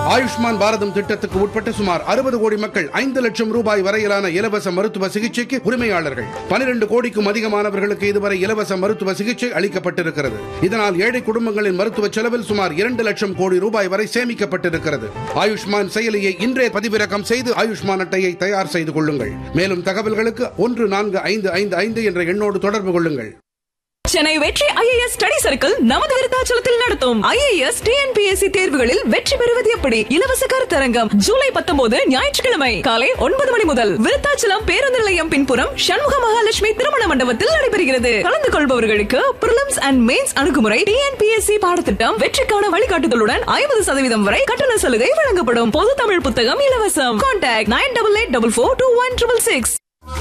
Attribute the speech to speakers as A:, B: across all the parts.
A: ஆயுஷ்மான் பாரதம் திட்டத்துக்கு உட்பட்ட சுமார் அறுபது கோடி மக்கள் ஐந்து லட்சம் ரூபாய் வரையிலான இலவச மருத்துவ சிகிச்சைக்கு உரிமையாளர்கள் பனிரெண்டு கோடிக்கும் அதிகமானவர்களுக்கு இதுவரை இலவச மருத்துவ சிகிச்சை அளிக்கப்பட்டிருக்கிறது இதனால் ஏழை குடும்பங்களின் மருத்துவ செலவில் சுமார் இரண்டு லட்சம் கோடி ரூபாய் வரை சேமிக்கப்பட்டிருக்கிறது ஆயுஷ்மான் செயலியை இன்றே பதிவிறக்கம் செய்து ஆயுஷ்மான் அட்டையை தயார் செய்து கொள்ளுங்கள் மேலும் தகவல்களுக்கு ஒன்று நான்கு ஐந்து ஐந்து ஐந்து என்ற எண்ணோடு தொடர்பு கொள்ளுங்கள்
B: சென்னை வெற்றி ஐஏஎஸ் ஸ்டடி சர்க்கிள் நமது விருத்தாச்சலத்தில் நடத்தும் ஐஏஎஸ் டிஎன்பிஎஸ்சி தேர்வுகளில் வெற்றி பெறுவது எப்படி இலவச கருத்தரங்கம் ஜூலை பத்தொன்பது ஞாயிற்றுக்கிழமை காலை ஒன்பது மணி முதல் விருத்தாச்சலம் பேருந்து நிலையம் பின்புறம் சண்முக மகாலட்சுமி திருமண மண்டபத்தில் நடைபெறுகிறது கலந்து கொள்பவர்களுக்கு பிரிலிம்ஸ் அண்ட் மெயின்ஸ் அணுகுமுறை டிஎன்பிஎஸ்சி பாடத்திட்டம் வெற்றிக்கான வழிகாட்டுதலுடன் ஐம்பது சதவீதம் வரை கட்டண சலுகை வழங்கப்படும் பொது தமிழ் புத்தகம் இலவசம் contact nine double eight double four two one triple six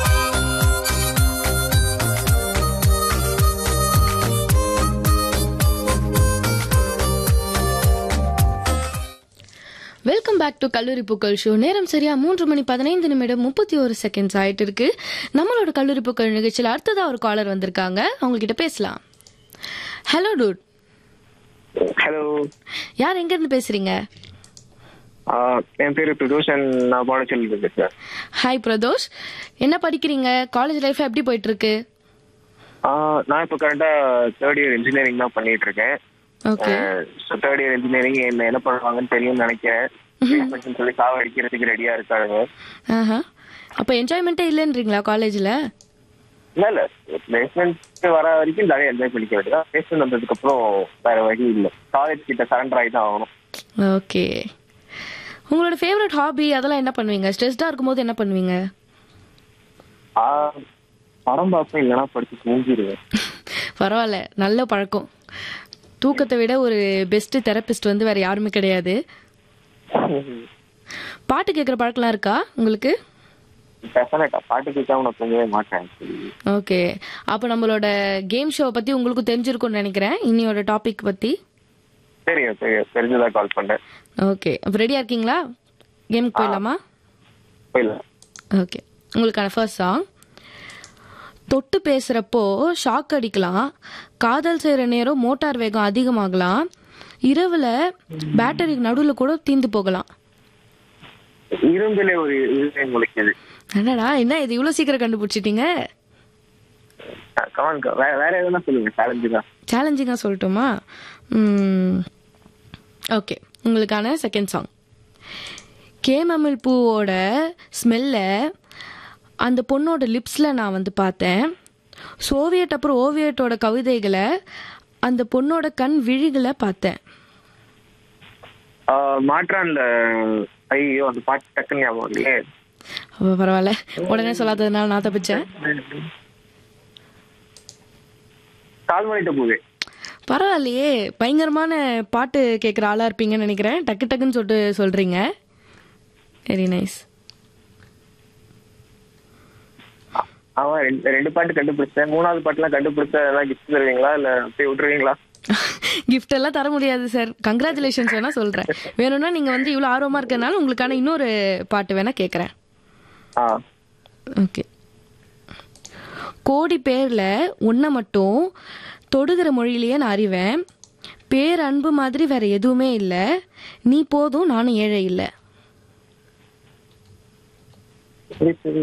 C: welcome back to கல்லூரி பூக்கள் ஷோ நேரம் சரியா மூன்று மணி பதினைந்து நிமிடம் முப்பத்தி ஒரு செகண்ட்ஸ் ஆயிட்டு இருக்கு நம்மளோட கல்லூரி பூக்கள் நிகழ்ச்சியில் அடுத்ததா ஒரு காலர் வந்திருக்காங்க அவங்க கிட்ட பேசலாம் ஹலோ டூட்
D: ஹலோ
C: யார் எங்க இருந்து பேசுறீங்க
D: என் பேரு பிரதோஷன் நான் பாடச்சல் பேசுறேன்
C: ஹாய் பிரதோஷ் என்ன படிக்கிறீங்க காலேஜ் லைஃப் எப்படி போயிட்டு இருக்கு
D: ஆஹ் நான் இப்போ கரெக்டா தேர்ட் இயர் இன்ஜினியரிங் தான் பண்ணிட்டு இருக்கேன்
C: ஓகே
D: தேர்ட் இயர் இன்ஜினியரிங் என்ன என்ன பண்ணுவாங்கன்னு தெரியும்னு நினைக்கிறேன் Placement சொல்லி சாவ அடிக்கிறதுக்கு ரெடியா இருக்காங்க
C: ஆஹா அப்போ என்ஜாய்மெண்ட்டே இல்லைன்றீங்களா காலேஜில்
D: இல்ல இல்ல பிளேஸ்மெண்ட் வர வரைக்கும் நிறைய என்ஜாய் பண்ணிக்க வேண்டியதா பிளேஸ்மெண்ட் வந்ததுக்கு அப்புறம் வேற வழி இல்ல காலேஜ் கிட்ட சரண்டர் ஆகி தான் ஆகணும்
C: ஓகே உங்களோட ஃபேவரட் ஹாபி அதெல்லாம் என்ன பண்ணுவீங்க ஸ்ட்ரெஸ்டாக இருக்கும்போது என்ன பண்ணுவீங்க
D: ஆஹ் படம் பார்ப்பேன் இல்லைன்னா படிச்சு தூங்கிடுவேன்
C: பரவாயில்ல நல்ல பழக்கம் தூக்கத்தை விட ஒரு பெஸ்ட் தெரபிஸ்ட் வந்து வேற யாருமே கிடையாது பாட்டு கேட்குற பழக்கம்லாம் இருக்கா உங்களுக்கு
D: டெஃபினட்டா பாட்டு கேட்காம நான் தூங்கவே மாட்டேன்
C: ஓகே அப்போ நம்மளோட கேம் ஷோ பற்றி உங்களுக்கு தெரிஞ்சிருக்கும்னு நினைக்கிறேன் இன்னியோட டாபிக் பற்றி
D: தெரியும் தெரியும் தெரிஞ்சுதான் கால் பண்ணேன்
C: ஓகே அப்போ ரெடியாக இருக்கீங்களா கேமுக்கு போயிடலாமா
D: போயிடலாம்
C: ஓகே உங்களுக்கான ஃபர்ஸ்ட் சாங் தொட்டு பேசுகிறப்போ ஷாக் அடிக்கலாம் காதல் செய்கிற நேரம் மோட்டார் வேகம் அதிகமாகலாம் இரவில் பேட்டரி நடுவில் கூட தீந்து போகலாம்
D: இரும்பிலே ஒரு இதுவே முளைக்குது
C: என்னடா என்ன இது இவ்வளோ சீக்கிரம் கண்டுபிடிச்சிட்டீங்க
D: கமான் வேற வேற எதுனா சொல்லுங்க சேலஞ்சு தான்
C: சேலஞ்சிங்காக சொல்லட்டுமா ஓகே உங்களுக்கான செகண்ட் சாங் கேமமில் பூவோட ஸ்மெல்லை அந்த பொண்ணோட லிப்ஸில் நான் வந்து பார்த்தேன் சோவியட் அப்புறம் ஓவியட்டோட கவிதைகளை அந்த பொண்ணோட கண் விழிகளை பார்த்தேன்
D: ஆஹ் மாற்றான்ல ஐயோ அந்த பாட்டு டக்குன்னு ஞாபகம் இல்லையே
C: அப்ப பரவாயில்ல உடனே சொல்லாததுனால நான் தப்பிச்சேன்
D: கால்மணிட்ட பூவே
C: பரவாயில்லையே பயங்கரமான பாட்டு கேட்குற ஆளாக இருப்பீங்கன்னு நினைக்கிறேன் டக்கு டக்குன்னு சொல்லிட்டு சொல்கிறீங்க வெரி நைஸ்
D: அவன் ரெண்டு ரெண்டு பாட்டு கண்டுபிடிச்சேன் மூணாவது பாட்டுலாம் கண்டுபிடிச்சா எல்லாம் கிஃப்ட் தருவீங்களா இல்ல அப்படியே விட்டுருவீங்களா
C: கிஃப்ட் எல்லாம் தர முடியாது சார் கங்க்ராச்சுலேஷன்ஸ் வேணா சொல்றேன் வேணும்னா நீங்க வந்து இவ்வளவு ஆர்வமா இருக்கறனால உங்களுக்கான இன்னொரு பாட்டு வேணா கேக்குறேன்
D: ஆ
C: ஓகே கோடி பேர்ல உன்னை மட்டும் தொடுகிற மொழியிலேயே நான் அறிவேன் பேரன்பு மாதிரி வேற எதுவுமே இல்லை நீ போதும் நானும் ஏழை இல்லை
D: சரி சரி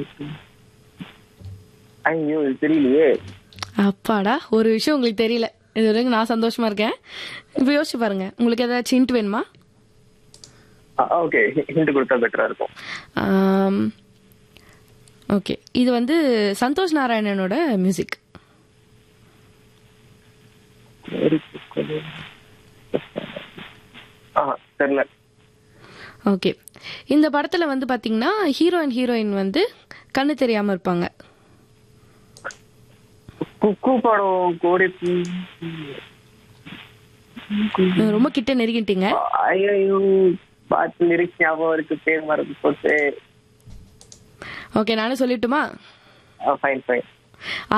D: ஐயோ இது தெரியலையே
C: அப்பாடா ஒரு விஷயம் உங்களுக்கு தெரியல இது வரைக்கும் நான் சந்தோஷமா இருக்கேன் இப்போ யோசிச்சு பாருங்க உங்களுக்கு ஏதாச்சும் ஹிண்ட் வேணுமா
D: ஓகே ஹிண்ட் கொடுத்தா பெட்டரா இருக்கும்
C: ஆம், ஓகே இது வந்து சந்தோஷ் நாராயணனோட மியூசிக்
D: ஆ தெரியல
C: ஓகே இந்த படத்துல வந்து பாத்தீங்கன்னா ஹீரோ அண்ட் ஹீரோயின் வந்து கண்ணு தெரியாம இருப்பாங்க
D: குக்கு படம் கோடி
C: ரொம்ப கிட்ட நெருங்கிட்டீங்க
D: ஐயோ பாட்டு லிரிக்ஸ் ஞாபகம் இருக்கு பேர் மறந்து போச்சு
C: ஓகே நானும் சொல்லட்டுமா
D: ஃபைன் ஃபைன்